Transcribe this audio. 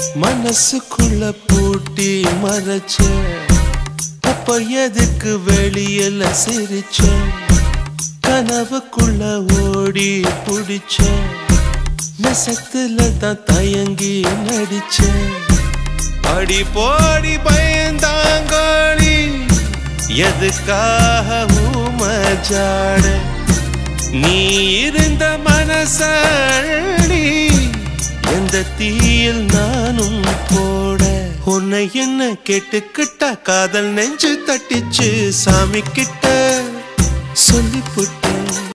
மனசுக்குள்ள பூட்டி மறைச்ச அப்ப எதுக்கு வெளியில சிரிச்ச கனவுக்குள்ள ஓடி புடிச்ச நெசத்துல தான் தயங்கி நடிச்ச அடி போடி பயந்தாங்கோழி எதுக்காக ஊமஜாட நீ இருந்த மனசடி எந்த தீயில் நானும் போட உன்னை என்ன கேட்டுக்கிட்டா காதல் நெஞ்சு தட்டிச்சு சாமி கிட்ட சொல்லிப்புட்ட